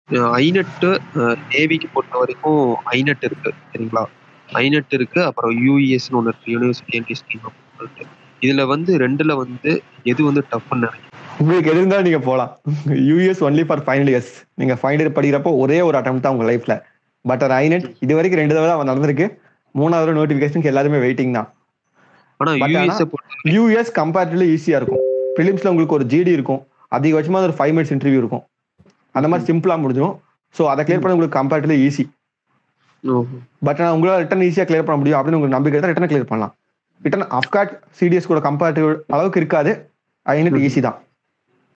ஐநெட்டு நேவிக்கு பொறுத்த வரைக்கும் ஐநெட் இருக்கு சரிங்களா ஐநெட் இருக்கு அப்புறம் யூஇஎஸ்னு ஒன்று இருக்கு யூனிவர்சிட்டி அண்ட் ஸ்கீம் சொல்லிட்டு இதுல வந்து ரெண்டுல வந்து எது வந்து டஃப்னு நினைக்கிறேன் உங்களுக்கு எது இருந்தாலும் நீங்க போகலாம் US only for final years நீங்க ஃபைனல் இயர் படிக்கிறப்போ ஒரே ஒரு அட்டம் தான் உங்க லைஃப்ல பட் அது ஐநெட் இது வரைக்கும் ரெண்டு தடவை அவன் நடந்திருக்கு மூணாவது நோட்டிபிகேஷனுக்கு எல்லாருமே வெயிட்டிங் தான் ஆனா But யூஎஸ் ஆனா- யூஎஸ் கம்பேரிட்டிவ்லி ஈஸியா இருக்கும் பிலிம்ஸ்ல உங்களுக்கு ஒரு ஜிடி இருக்கும் அதிகபட்சமா ஒரு ஃபைவ் மினிட்ஸ் இன்டர்வியூ இருக்கும் அந்த மாதிரி சிம்பிளா முடிஞ்சிடும் ஸோ அதை கிளியர் பண்ண உங்களுக்கு கம்பேரிட்டிவ்லி ஈஸி பட் நான் உங்களால் ரிட்டன் ஈஸியாக கிளியர் பண்ண முடியும் அப்படின்னு உங்களுக்கு நம்பிக்கை தான் ரிட்டன் கிளியர் பண்ணலாம் ரிட்டன் அப்காட் சிடிஎஸ் கூட கம்பேரிட்டிவ் அளவுக்கு இருக்காது ஐநெட் ஈஸி தான்